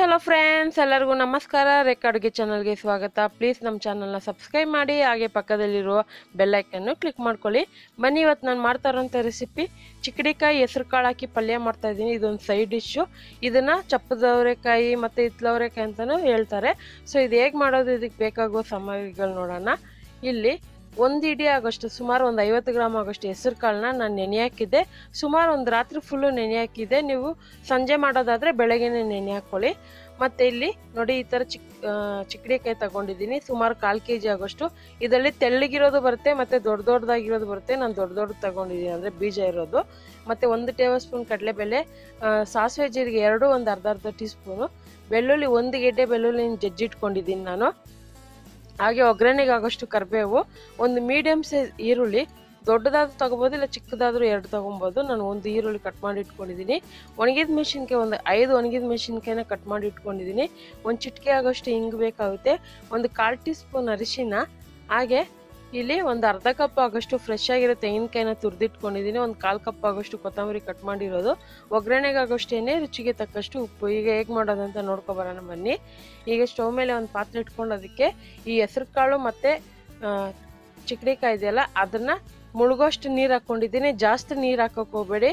hello friends ಎಲ್ಲರಿಗೂ ನಮಸ್ಕಾರ ರೇಖಾ ಅಡುಗೆ ಚಾನಲ್ಗೆ ಸ್ವಾಗತ ಪ್ಲೀಸ್ ನಮ್ಮ ಚಾನಲ್ನ ಸಬ್ಸ್ಕ್ರೈಬ್ ಮಾಡಿ ಹಾಗೆ ಪಕ್ಕದಲ್ಲಿರುವ ಬೆಲ್ಲೈಕನ್ನು ಕ್ಲಿಕ್ ಮಾಡ್ಕೊಳ್ಳಿ ಬನ್ನಿ ಇವತ್ತು ನಾನು ಮಾಡ್ತಾ ಇರೋಂಥ ರೆಸಿಪಿ ಚಿಕ್ಕಡಿಕಾಯಿ ಹೆಸರು ಕಾಳು ಹಾಕಿ ಪಲ್ಯ ಮಾಡ್ತಾ ಇದ್ದೀನಿ ಇದೊಂದು ಸೈಡ್ ಡಿಶ್ಶು ಇದನ್ನು ಚಪ್ಪದವರೆಕಾಯಿ ಮತ್ತು ಇತ್ಲವರೆಕಾಯಿ ಅಂತಲೂ ಹೇಳ್ತಾರೆ ಸೊ ಇದು ಹೇಗೆ ಮಾಡೋದು ಇದಕ್ಕೆ ಬೇಕಾಗುವ ಸಾಮಗ್ರಿಗಳು ನೋಡೋಣ ಇಲ್ಲಿ ಒಂದು ಇಡೀ ಆಗೋಷ್ಟು ಸುಮಾರು ಒಂದು ಐವತ್ತು ಗ್ರಾಮ್ ಆಗೋಷ್ಟು ಹೆಸರು ಕಾಳನ್ನ ನಾನು ನೆನೆ ಹಾಕಿದ್ದೆ ಸುಮಾರು ಒಂದು ರಾತ್ರಿ ಫುಲ್ಲು ನೆನೆ ಹಾಕಿದ್ದೆ ನೀವು ಸಂಜೆ ಮಾಡೋದಾದರೆ ಬೆಳಗ್ಗೆನೇ ನೆನೆ ಹಾಕ್ಕೊಳ್ಳಿ ಮತ್ತು ಇಲ್ಲಿ ನೋಡಿ ಈ ಥರ ಚಿಕ್ ಚಿಕ್ಕಡಿಕಾಯಿ ತಗೊಂಡಿದ್ದೀನಿ ಸುಮಾರು ಕಾಲು ಕೆ ಜಿ ಆಗೋಷ್ಟು ಇದರಲ್ಲಿ ತೆಳ್ಳಗಿರೋದು ಬರುತ್ತೆ ಮತ್ತು ದೊಡ್ಡ ದೊಡ್ಡದಾಗಿರೋದು ಬರುತ್ತೆ ನಾನು ದೊಡ್ಡ ದೊಡ್ಡ ತಗೊಂಡಿದ್ದೀನಿ ಅಂದರೆ ಬೀಜ ಇರೋದು ಮತ್ತು ಒಂದು ಟೇಬಲ್ ಸ್ಪೂನ್ ಕಡಲೆಬೇಳೆ ಸಾಸಿವೆ ಜೀರಿಗೆ ಎರಡು ಒಂದು ಅರ್ಧ ಅರ್ಧ ಟೀ ಸ್ಪೂನು ಬೆಳ್ಳುಳ್ಳಿ ಒಂದು ಗೆಡ್ಡೆ ಬೆಳ್ಳುಳ್ಳಿ ಜಜ್ಜಿಟ್ಕೊಂಡಿದ್ದೀನಿ ನಾನು ಹಾಗೆ ಒಗ್ಗರಣೆಗೆ ಆಗೋಷ್ಟು ಕರಿಬೇವು ಒಂದು ಮೀಡಿಯಮ್ ಸೈಜ್ ಈರುಳ್ಳಿ ದೊಡ್ಡದಾದ್ರೂ ತಗೋಬೋದು ಇಲ್ಲ ಚಿಕ್ಕದಾದ್ರೂ ಎರಡು ತೊಗೊಬೋದು ನಾನು ಒಂದು ಈರುಳ್ಳಿ ಕಟ್ ಮಾಡಿ ಇಟ್ಕೊಂಡಿದ್ದೀನಿ ಒಣಗಿದ ಮೆಣಸಿನ್ಕಾಯಿ ಒಂದು ಐದು ಒಣಗಿದ ಮೆಣಸಿನ್ಕಾಯಿನ ಕಟ್ ಮಾಡಿ ಇಟ್ಕೊಂಡಿದ್ದೀನಿ ಒಂದು ಚಿಟಿಕೆ ಆಗೋಷ್ಟು ಹಿಂಗೆ ಬೇಕಾಗುತ್ತೆ ಒಂದು ಕಾಲು ಟೀ ಸ್ಪೂನ್ ಅರಿಶಿನ ಹಾಗೆ ಇಲ್ಲಿ ಒಂದು ಅರ್ಧ ಕಪ್ ಆಗೋಷ್ಟು ಫ್ರೆಶ್ ಆಗಿರೋ ತೆಂಗಿನಕಾಯಿನ ತುರಿದಿಟ್ಕೊಂಡಿದ್ದೀನಿ ಒಂದು ಕಾಲು ಕಪ್ ಆಗೋಷ್ಟು ಕೊತ್ತಂಬರಿ ಕಟ್ ಮಾಡಿರೋದು ಒಗ್ಗರಣೆಗೆ ಆಗೋಷ್ಟು ಎಣ್ಣೆ ರುಚಿಗೆ ತಕ್ಕಷ್ಟು ಉಪ್ಪು ಈಗ ಹೇಗೆ ಮಾಡೋದಂತ ನೋಡ್ಕೊಬರೋಣ ಬನ್ನಿ ಈಗ ಸ್ಟವ್ ಮೇಲೆ ಒಂದು ಪಾತ್ರೆ ಇಟ್ಕೊಂಡು ಅದಕ್ಕೆ ಈ ಹೆಸರು ಕಾಳು ಮತ್ತು ಚಿಕ್ಕಡಿಕಾಯಿ ಇದೆಯಲ್ಲ ಅದನ್ನು ಮುಳುಗೋಷ್ಟು ನೀರು ಹಾಕ್ಕೊಂಡಿದ್ದೀನಿ ಜಾಸ್ತಿ ನೀರು ಹಾಕೋಕೆ ಹೋಗಬೇಡಿ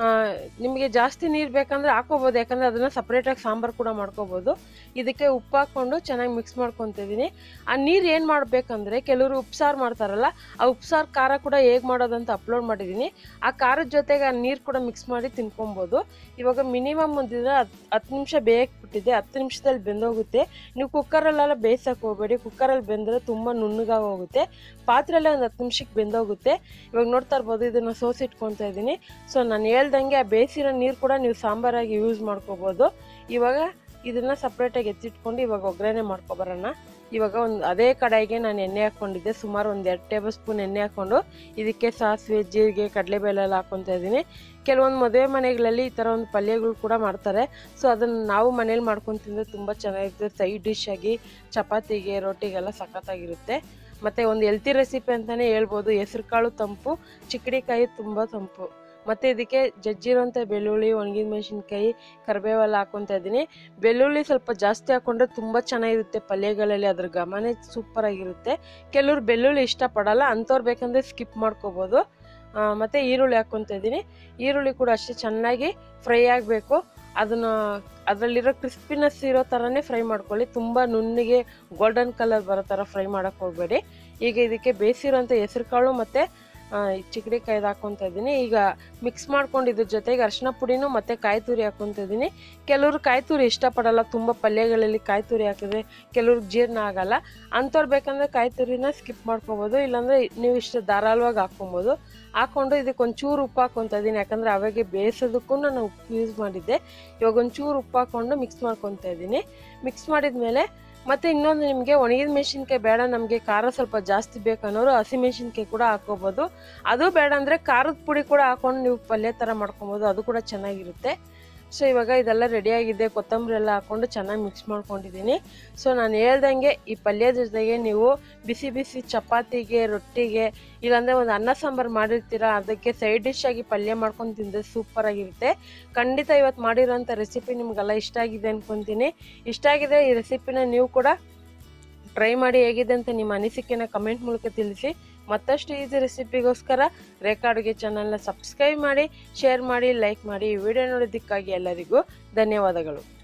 ನಿಮಗೆ ಜಾಸ್ತಿ ನೀರು ಬೇಕಂದ್ರೆ ಹಾಕೋಬೋದು ಯಾಕಂದರೆ ಅದನ್ನು ಸಪ್ರೇಟಾಗಿ ಸಾಂಬಾರು ಕೂಡ ಮಾಡ್ಕೋಬೋದು ಇದಕ್ಕೆ ಉಪ್ಪು ಹಾಕ್ಕೊಂಡು ಚೆನ್ನಾಗಿ ಮಿಕ್ಸ್ ಮಾಡ್ಕೊತಿದ್ದೀನಿ ಆ ನೀರು ಏನು ಮಾಡಬೇಕಂದ್ರೆ ಕೆಲವರು ಉಪ್ಸಾರು ಮಾಡ್ತಾರಲ್ಲ ಆ ಉಪ್ಸಾರು ಖಾರ ಕೂಡ ಹೇಗೆ ಮಾಡೋದಂತ ಅಪ್ಲೋಡ್ ಮಾಡಿದ್ದೀನಿ ಆ ಖಾರದ ಜೊತೆಗೆ ಆ ನೀರು ಕೂಡ ಮಿಕ್ಸ್ ಮಾಡಿ ತಿನ್ಕೊಬೋದು ಇವಾಗ ಮಿನಿಮಮ್ ಒಂದಿದ್ರೆ ಹತ್ತು ಹತ್ತು ನಿಮಿಷ ಬೇಯಕ್ಕೆ ಬಿಟ್ಟಿದ್ದೆ ಹತ್ತು ನಿಮಿಷದಲ್ಲಿ ಬೆಂದೋಗುತ್ತೆ ನೀವು ಕುಕ್ಕರಲ್ಲೆಲ್ಲ ಬೇಯಿಸಕ್ಕೆ ಹೋಗಬೇಡಿ ಕುಕ್ಕರಲ್ಲಿ ಬೆಂದರೆ ತುಂಬ ನುಣ್ಣಗಾಗಿ ಹೋಗುತ್ತೆ ಪಾತ್ರೆಯಲ್ಲೇ ಒಂದು ಹತ್ತು ನಿಮಿಷಕ್ಕೆ ಬೆಂದೋಗುತ್ತೆ ಇವಾಗ ನೋಡ್ತಾ ಇರ್ಬೋದು ಇದನ್ನು ಸೋಸಿಟ್ಕೊತಾ ಇದ್ದೀನಿ ಸೊ ನಾನು ಹೇಳ್ದಂಗೆ ಆ ಬೇಯಿಸಿರೋ ನೀರು ಕೂಡ ನೀವು ಸಾಂಬಾರಾಗಿ ಯೂಸ್ ಮಾಡ್ಕೋಬೋದು ಇವಾಗ ಇದನ್ನು ಸಪ್ರೇಟಾಗಿ ಎತ್ತಿಟ್ಕೊಂಡು ಇವಾಗ ಒಗ್ಗರಣೆ ಮಾಡ್ಕೊಬರೋಣ ಇವಾಗ ಒಂದು ಅದೇ ಕಡಾಯಿಗೆ ನಾನು ಎಣ್ಣೆ ಹಾಕ್ಕೊಂಡಿದ್ದೆ ಸುಮಾರು ಒಂದು ಎರಡು ಟೇಬಲ್ ಸ್ಪೂನ್ ಎಣ್ಣೆ ಹಾಕ್ಕೊಂಡು ಇದಕ್ಕೆ ಸಾಸಿವೆ ಜೀರಿಗೆ ಕಡಲೆಬೇಳೆ ಎಲ್ಲ ಹಾಕ್ಕೊತಾ ಇದ್ದೀನಿ ಕೆಲವೊಂದು ಮದುವೆ ಮನೆಗಳಲ್ಲಿ ಈ ಥರ ಒಂದು ಪಲ್ಯಗಳು ಕೂಡ ಮಾಡ್ತಾರೆ ಸೊ ಅದನ್ನು ನಾವು ಮನೇಲಿ ಮಾಡ್ಕೊಂಡು ತಿಂದರೆ ತುಂಬ ಚೆನ್ನಾಗಿರುತ್ತೆ ಸೈಡ್ ಡಿಶ್ ಆಗಿ ಚಪಾತಿಗೆ ರೊಟ್ಟಿಗೆಲ್ಲ ಸಖತ್ತಾಗಿರುತ್ತೆ ಮತ್ತು ಒಂದು ಹೆಲ್ತಿ ರೆಸಿಪಿ ಅಂತಲೇ ಹೇಳ್ಬೋದು ಹೆಸ್ರು ಕಾಳು ತಂಪು ಚಿಕ್ಕಡಿಕಾಯಿ ತುಂಬ ತಂಪು ಮತ್ತು ಇದಕ್ಕೆ ಜಜ್ಜಿರೋಂಥ ಬೆಳ್ಳುಳ್ಳಿ ಒಣಗಿದ ಮೆಣಸಿನ್ಕಾಯಿ ಕರಿಬೇವೆಲ್ಲ ಹಾಕ್ಕೊತಾ ಇದ್ದೀನಿ ಬೆಳ್ಳುಳ್ಳಿ ಸ್ವಲ್ಪ ಜಾಸ್ತಿ ಹಾಕ್ಕೊಂಡ್ರೆ ತುಂಬ ಚೆನ್ನಾಗಿರುತ್ತೆ ಪಲ್ಯಗಳಲ್ಲಿ ಅದ್ರ ಘಮನೇ ಸೂಪರಾಗಿರುತ್ತೆ ಕೆಲವ್ರು ಬೆಳ್ಳುಳ್ಳಿ ಇಷ್ಟಪಡಲ್ಲ ಅಂಥವ್ರು ಬೇಕಂದರೆ ಸ್ಕಿಪ್ ಮಾಡ್ಕೋಬೋದು ಮತ್ತು ಈರುಳ್ಳಿ ಹಾಕ್ಕೊತಾ ಇದ್ದೀನಿ ಈರುಳ್ಳಿ ಕೂಡ ಅಷ್ಟೇ ಚೆನ್ನಾಗಿ ಫ್ರೈ ಆಗಬೇಕು ಅದನ್ನು ಅದರಲ್ಲಿರೋ ಕ್ರಿಸ್ಪಿನೆಸ್ ಇರೋ ಥರನೇ ಫ್ರೈ ಮಾಡ್ಕೊಳ್ಳಿ ತುಂಬ ನುಣ್ಣಿಗೆ ಗೋಲ್ಡನ್ ಕಲರ್ ಬರೋ ಥರ ಫ್ರೈ ಮಾಡೋಕ್ಕೆ ಹೋಗಬೇಡಿ ಈಗ ಇದಕ್ಕೆ ಬೇಯಿಸಿರೋಂಥ ಹೆಸರು ಕಾಳು ಮತ್ತು ಚಿಕ್ಕಡಿಕಾಯ್ದು ಹಾಕ್ಕೊತಾ ಇದ್ದೀನಿ ಈಗ ಮಿಕ್ಸ್ ಮಾಡ್ಕೊಂಡು ಇದ್ರ ಜೊತೆಗೆ ಅರಿಶಿನ ಪುಡಿನೂ ಮತ್ತು ಕಾಯಿ ತುರಿ ಹಾಕ್ಕೊತಾ ಇದ್ದೀನಿ ಕೆಲವರು ಕಾಯಿ ತುರಿ ಇಷ್ಟಪಡಲ್ಲ ತುಂಬ ಪಲ್ಯಗಳಲ್ಲಿ ಕಾಯಿ ತುರಿ ಹಾಕಿದ್ರೆ ಕೆಲವ್ರಿಗೆ ಜೀರ್ಣ ಆಗಲ್ಲ ಅಂಥವ್ರು ಬೇಕಂದರೆ ಕಾಯಿ ತುರಿನ ಸ್ಕಿಪ್ ಮಾಡ್ಕೊಬೋದು ಇಲ್ಲಾಂದರೆ ನೀವು ಇಷ್ಟು ಧಾರಾಳವಾಗಿ ಹಾಕ್ಕೊಬೋದು ಹಾಕ್ಕೊಂಡು ಇದಕ್ಕೆ ಒಂಚೂರು ಉಪ್ಪು ಹಾಕ್ಕೊತಾ ಇದ್ದೀನಿ ಯಾಕಂದರೆ ಅವಾಗೆ ಬೇಯಿಸೋದಕ್ಕೂ ನಾನು ಉಪ್ಪು ಯೂಸ್ ಮಾಡಿದ್ದೆ ಇವಾಗ ಒಂಚೂರು ಉಪ್ಪು ಹಾಕ್ಕೊಂಡು ಮಿಕ್ಸ್ ಮಾಡ್ಕೊತಾ ಇದ್ದೀನಿ ಮಿಕ್ಸ್ ಮಾಡಿದ ಮೇಲೆ ಮತ್ತು ಇನ್ನೊಂದು ನಿಮಗೆ ಒಣಗಿದ ಮೆಣಸಿನ್ಕಾಯಿ ಬೇಡ ನಮಗೆ ಖಾರ ಸ್ವಲ್ಪ ಜಾಸ್ತಿ ಬೇಕನ್ನೋರು ಹಸಿ ಮೆಣಸಿನ್ಕಾಯಿ ಕೂಡ ಹಾಕೋಬೋದು ಅದು ಬೇಡ ಅಂದರೆ ಖಾರದ ಪುಡಿ ಕೂಡ ಹಾಕೊಂಡು ನೀವು ಪಲ್ಯ ಥರ ಮಾಡ್ಕೊಬೋದು ಅದು ಕೂಡ ಚೆನ್ನಾಗಿರುತ್ತೆ ಸೊ ಇವಾಗ ಇದೆಲ್ಲ ರೆಡಿಯಾಗಿದೆ ಕೊತ್ತಂಬರಿ ಎಲ್ಲ ಹಾಕ್ಕೊಂಡು ಚೆನ್ನಾಗಿ ಮಿಕ್ಸ್ ಮಾಡ್ಕೊಂಡಿದ್ದೀನಿ ಸೊ ನಾನು ಹೇಳ್ದಂಗೆ ಈ ಪಲ್ಯದ ಜೊತೆಗೆ ನೀವು ಬಿಸಿ ಬಿಸಿ ಚಪಾತಿಗೆ ರೊಟ್ಟಿಗೆ ಇಲ್ಲಾಂದರೆ ಒಂದು ಅನ್ನ ಸಾಂಬಾರು ಮಾಡಿರ್ತೀರ ಅದಕ್ಕೆ ಸೈಡ್ ಡಿಶ್ ಆಗಿ ಪಲ್ಯ ಮಾಡ್ಕೊಂಡು ತಿಂದರೆ ಸೂಪರಾಗಿರುತ್ತೆ ಖಂಡಿತ ಇವತ್ತು ಮಾಡಿರೋಂಥ ರೆಸಿಪಿ ನಿಮಗೆಲ್ಲ ಇಷ್ಟ ಆಗಿದೆ ಅಂದ್ಕೊತೀನಿ ಇಷ್ಟ ಆಗಿದೆ ಈ ರೆಸಿಪಿನ ನೀವು ಕೂಡ ಟ್ರೈ ಮಾಡಿ ಹೇಗಿದೆ ಅಂತ ನಿಮ್ಮ ಅನಿಸಿಕೆನ ಕಮೆಂಟ್ ಮೂಲಕ ತಿಳಿಸಿ ಮತ್ತಷ್ಟು ಈಸಿ ರೆಸಿಪಿಗೋಸ್ಕರ ರೇಖಾ ಅಡುಗೆ ಚಾನಲ್ನ ಸಬ್ಸ್ಕ್ರೈಬ್ ಮಾಡಿ ಶೇರ್ ಮಾಡಿ ಲೈಕ್ ಮಾಡಿ ಈ ವಿಡಿಯೋ ನೋಡೋದಕ್ಕಾಗಿ ಎಲ್ಲರಿಗೂ ಧನ್ಯವಾದಗಳು